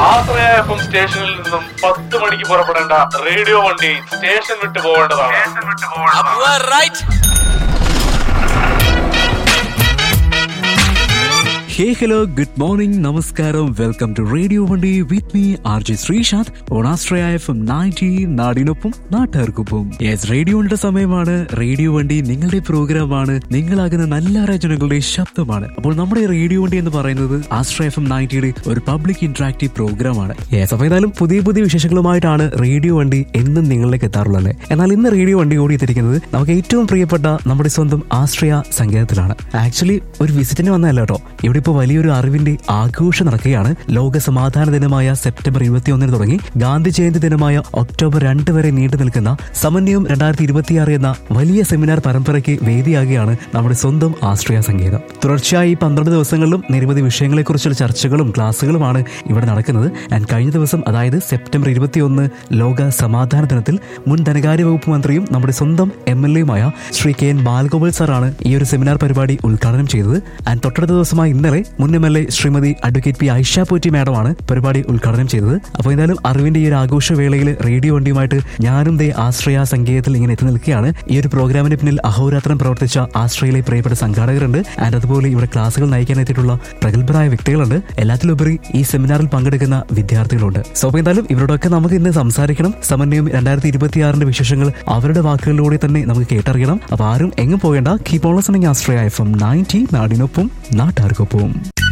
ആശ്രയ F M സ്റ്റേഷനിൽ നിന്നും പത്ത് മണിക്ക് പുറപ്പെടേണ്ട റേഡിയോ വണ്ടി സ്റ്റേഷൻ വിട്ടു പോകേണ്ടതാണ് right hey hello good morning നമസ്കാരം വെൽക്കം ടു റേഡിയോ വണ്ടി with me R J Sreesanth ഓണാസ്ട്രയ എഫ് എം നയൻറ്റി നാടിനൊപ്പം നാട്ടുകാർക്കൊപ്പം യെസ് റേഡിയോയുടെ സമയമാണ് റേഡിയോ വണ്ടി നിങ്ങളുടെ പ്രോഗ്രാമാണ് നിങ്ങളാകുന്ന നല്ല രചനകളുടെ ശബ്ദമാണ് അപ്പോൾ നമ്മുടെ റേഡിയോ വണ്ടി എന്ന് പറയുന്നത് ആസ്ട്ര എഫ് എം നയൻറ്റിയുടെ ഒരു പബ്ലിക് ഇന്ററാക്റ്റീവ് പ്രോഗ്രാമാണ് യെസ് അപ്പോൾ ഏതായാലും പുതിയ പുതിയ വിശേഷങ്ങളുമായിട്ടാണ് റേഡിയോ വണ്ടി എന്നും നിങ്ങളിലേക്ക് എത്താറുള്ളത് എന്നാൽ ഇന്ന് റേഡിയോ വണ്ടി ഓടി എത്തിയിരിക്കുന്നത് നമുക്ക് ഏറ്റവും പ്രിയപ്പെട്ട നമ്മുടെ സ്വന്തം ആശ്രയ സംഗീതത്തിലാണ് ആക്ച്വലി ഒരു വിസിറ്റിന് വന്നതല്ല കേട്ടോ ഇവിടെ ഇപ്പോൾ വലിയൊരു അറിവിന്റെ ആഘോഷം നടക്കുകയാണ് ലോക സമാധാന ദിനമായ സെപ്റ്റംബർ ഇരുപത്തിയൊന്നിന് തുടങ്ങി ഗാന്ധി ജയന്തി ദിനമായ ഒക്ടോബർ രണ്ട് വരെ നീണ്ടു നിൽക്കുന്ന സമന്വയം രണ്ടായിരത്തി ഇരുപത്തിയാറ് എന്ന വലിയ സെമിനാർ പരമ്പരയ്ക്ക് വേദിയാകുകയാണ് നമ്മുടെ സ്വന്തം ആശ്രയ സംഗീതം തുടർച്ചയായി ഈ പന്ത്രണ്ട് ദിവസങ്ങളിലും നിരവധി വിഷയങ്ങളെക്കുറിച്ചുള്ള ചർച്ചകളും ക്ലാസ്സുകളുമാണ് ഇവിടെ നടക്കുന്നത് ആൻഡ് കഴിഞ്ഞ ദിവസം അതായത് സെപ്റ്റംബർ ഇരുപത്തിയൊന്ന് ലോക സമാധാന ദിനത്തിൽ മുൻ ധനകാര്യ വകുപ്പ് മന്ത്രിയും നമ്മുടെ സ്വന്തം എം എൽ എയുമായ ശ്രീ കെ എൻ ബാലഗോപാൽ സാറാണ് ഈ ഒരു സെമിനാർ പരിപാടി ഉദ്ഘാടനം ചെയ്തത് ആൻഡ് തൊട്ടടുത്ത ദിവസമായി ഇന്നലെ മുൻ M L A Shrimati advocate P Aisha Potti മാഡമാണ് പരിപാടി ഉദ്ഘാടനം ചെയ്തത് അപ്പോൾ എന്തായാലും അറിവിന്റെ ഈ ഒരു ആഘോഷവേളയിൽ റേഡിയോ വണ്ടിയുമായിട്ട് ഞാനും ദേ ആശ്രയ സംഗീതത്തിൽ ഇങ്ങനെ എത്തി നിൽക്കുകയാണ് ഈ ഒരു പ്രോഗ്രാമിന് പിന്നിൽ അഹോരാത്രം പ്രവർത്തിച്ച ആശ്രയയിലെ പ്രിയപ്പെട്ട സംഘാടകരുണ്ട് ആൻഡ് അതുപോലെ ഇവിടെ ക്ലാസ്സുകൾ നയിക്കാൻ എത്തിയിട്ടുള്ള പ്രഗത്ഭരായ വ്യക്തികളുണ്ട് എല്ലാത്തിലുപരി ഈ സെമിനാറിൽ പങ്കെടുക്കുന്ന വിദ്യാർത്ഥികളുണ്ട് സോ അപ്പോൾ എന്തായാലും ഇവരോടൊക്കെ നമുക്ക് ഇന്ന് സംസാരിക്കണം സമന്വയം രണ്ടായിരത്തി ഇരുപത്തിയാറിന്റെ വിശേഷങ്ങൾ അവരുടെ വാക്കുകളിലൂടെ തന്നെ നമുക്ക് കേട്ടറിയണം അപ്പൊ ആരും എങ്ങും പോകേണ്ട keep on listening Ashraya F M ninety നാടിനൊപ്പം നാട്ടുകാർക്കൊപ്പം